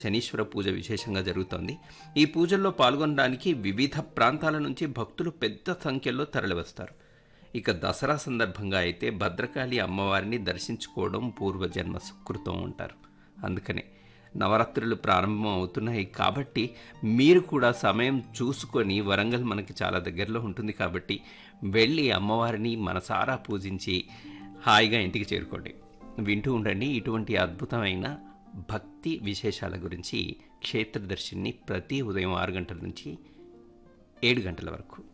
శనీశ్వర పూజ విశేషంగా జరుగుతోంది ఈ పూజల్లో పాల్గొనడానికి వివిధ ప్రాంతాల నుంచి భక్తులు పెద్ద సంఖ్యలో తరలివస్తారు ఇక దసరా సందర్భంగా అయితే భద్రకాళి అమ్మవారిని దర్శించుకోవడం పూర్వజన్మ సుకృతం ఉంటారు అందుకనే నవరాత్రులు ప్రారంభం అవుతున్నాయి కాబట్టి మీరు కూడా సమయం చూసుకొని వరంగల్ మనకి చాలా దగ్గరలో ఉంటుంది కాబట్టి వెళ్ళి అమ్మవారిని మనసారా పూజించి హాయిగా ఇంటికి చేరుకోండి వింటూ ఉండండి ఇటువంటి అద్భుతమైన భక్తి విశేషాల గురించి క్షేత్రదర్శిని ప్రతి ఉదయం ఆరు గంటల నుంచి ఏడు గంటల వరకు